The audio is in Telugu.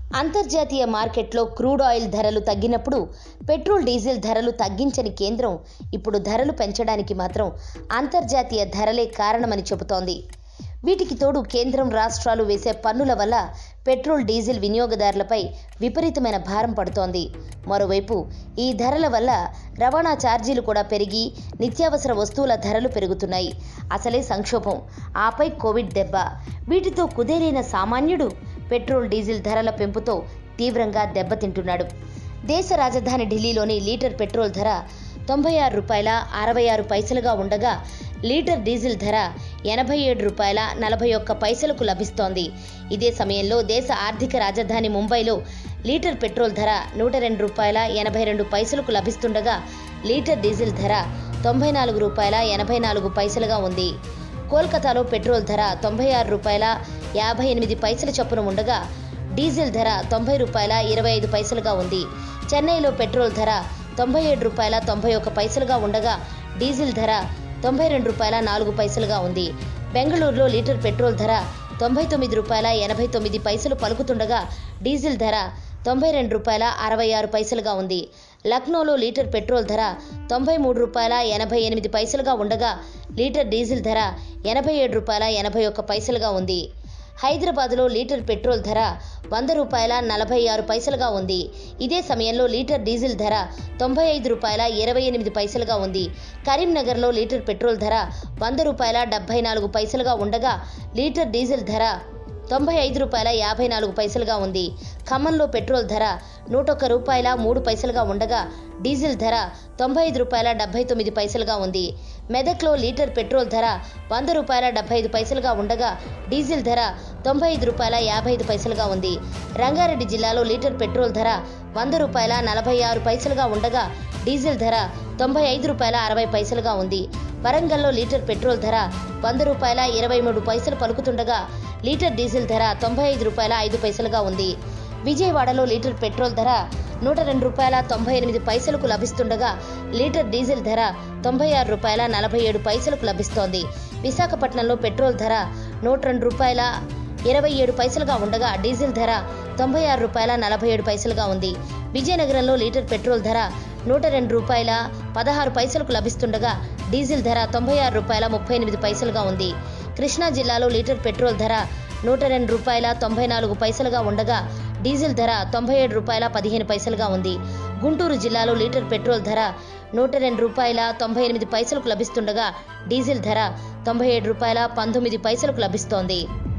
అంతర్జాతీయ మార్కెట్లో క్రూడ్ ఆయిల్ ధరలు తగ్గినప్పుడు పెట్రోల్ డీజిల్ ధరలు తగ్గించని కేంద్రం ఇప్పుడు ధరలు పెంచడానికి మాత్రం అంతర్జాతీయ ధరలే కారణమని చెబుతోంది వీటికి తోడు కేంద్రం రాష్ట్రాలు వేసే పన్నుల వల్ల పెట్రోల్ డీజిల్ వినియోగదారులపై విపరీతమైన భారం పడుతోంది మరోవైపు ఈ ధరల వల్ల రవాణా ఛార్జీలు కూడా పెరిగి నిత్యావసర వస్తువుల ధరలు పెరుగుతున్నాయి అసలే సంక్షోభం ఆపై కోవిడ్ దెబ్బ వీటితో కుదేలైన సామాన్యుడు పెట్రోల్ డీజిల్ ధరల పెంపుతో తీవ్రంగా దెబ్బతింటున్నాడు దేశ రాజధాని ఢిల్లీలోని లీటర్ పెట్రోల్ ధర తొంభై ఆరు రూపాయల అరవై ఆరు పైసలుగా ఉండగా లీటర్ డీజిల్ ధర ఎనభై ఏడు రూపాయల నలభై ఒక్క పైసలకు లభిస్తోంది ఇదే సమయంలో దేశ ఆర్థిక రాజధాని ముంబైలో లీటర్ పెట్రోల్ ధర నూట రెండు రూపాయల ఎనభై రెండు పైసలకు లభిస్తుండగా లీటర్ డీజిల్ ధర తొంభై నాలుగు రూపాయల ఎనభై నాలుగు పైసలుగా ఉంది కోల్కతాలో పెట్రోల్ ధర తొంభై ఆరు రూపాయల యాభై ఎనిమిది పైసల చొప్పున ఉండగా డీజిల్ ధర తొంభై రూపాయల ఇరవై ఐదు పైసలుగా ఉంది చెన్నైలో పెట్రోల్ ధర తొంభై ఏడు రూపాయల తొంభై ఒక్క పైసలుగా ఉండగా డీజిల్ ధర తొంభై రెండు రూపాయల నాలుగు పైసలుగా ఉంది బెంగళూరులో లీటర్ పెట్రోల్ ధర తొంభై తొమ్మిది రూపాయల ఎనభై తొమ్మిది పైసలు పలుకుతుండగా డీజిల్ ధర తొంభై రెండు రూపాయల అరవై ఆరు పైసలుగా ఉంది లక్నోలో లీటర్ పెట్రోల్ ధర తొంభై మూడు రూపాయల ఎనభై ఎనిమిది పైసలుగా ఉండగా లీటర్ డీజిల్ ధర ఎనభై ఏడు రూపాయల ఎనభై ఒక్క పైసలుగా ఉంది హైదరాబాద్లో లీటర్ పెట్రోల్ ధర వంద రూపాయల నలభై ఆరు పైసలుగా ఉంది ఇదే సమయంలో లీటర్ డీజిల్ ధర తొంభై ఐదు రూపాయల ఇరవై ఎనిమిది పైసలుగా ఉంది కరీంనగర్లో లీటర్ పెట్రోల్ ధర వంద రూపాయల డెబ్బై నాలుగు పైసలుగా ఉండగా లీటర్ డీజిల్ ధర తొంభై ఐదు రూపాయల యాభై నాలుగు పైసలుగా ఉంది ఖమ్మంలో పెట్రోల్ ధర నూట ఒక్క రూపాయల మూడు పైసలుగా ఉండగా డీజిల్ ధర తొంభై ఐదు రూపాయల డెబ్బై తొమ్మిది పైసలుగా ఉంది మెదక్లో లీటర్ పెట్రోల్ ధర వంద రూపాయల డెబ్బై ఐదు పైసలుగా ఉండగా డీజిల్ ధర తొంభై ఐదు రూపాయల యాభై ఐదు పైసలుగా ఉంది రంగారెడ్డి జిల్లాలో లీటర్ పెట్రోల్ ధర వంద రూపాయల నలభై ఆరు పైసలుగా ఉండగా డీజిల్ ధర తొంభై ఐదు రూపాయల అరవై పైసలుగా ఉంది వరంగల్లో లీటర్ పెట్రోల్ ధర వంద రూపాయల ఇరవై మూడు పైసలు పలుకుతుండగా లీటర్ డీజిల్ ధర తొంభై ఐదు రూపాయల ఐదు పైసలుగా ఉంది విజయవాడలో లీటర్ పెట్రోల్ ధర నూట రెండు రూపాయల తొంభై ఎనిమిది పైసలకు లభిస్తుండగా లీటర్ డీజిల్ ధర తొంభై ఆరు రూపాయల నలభై ఏడు పైసలకు లభిస్తోంది విశాఖపట్నంలో పెట్రోల్ ధర నూట రెండు రూపాయల ఇరవై ఏడు పైసలుగా ఉండగా డీజిల్ ధర తొంభై ఆరు రూపాయల నలభై ఏడు పైసలుగా ఉంది విజయనగరంలో లీటర్ పెట్రోల్ ధర నూట రెండు రూపాయల పదహారు పైసలకు లభిస్తుండగా డీజిల్ ధర తొంభై ఆరు రూపాయల ముప్పై ఎనిమిది పైసలుగా ఉంది కృష్ణా జిల్లాలో లీటర్ పెట్రోల్ ధర నూట రెండు రూపాయల తొంభై నాలుగు పైసలుగా ఉండగా డీజిల్ ధర తొంభై ఏడు రూపాయల పదిహేను పైసలుగా ఉంది గుంటూరు జిల్లాలో లీటర్ పెట్రోల్ ధర నూట రెండు రూపాయల తొంభై ఎనిమిది పైసలకు లభిస్తుండగా డీజిల్ ధర తొంభై ఏడు రూపాయల పంతొమ్మిది పైసలకు లభిస్తోంది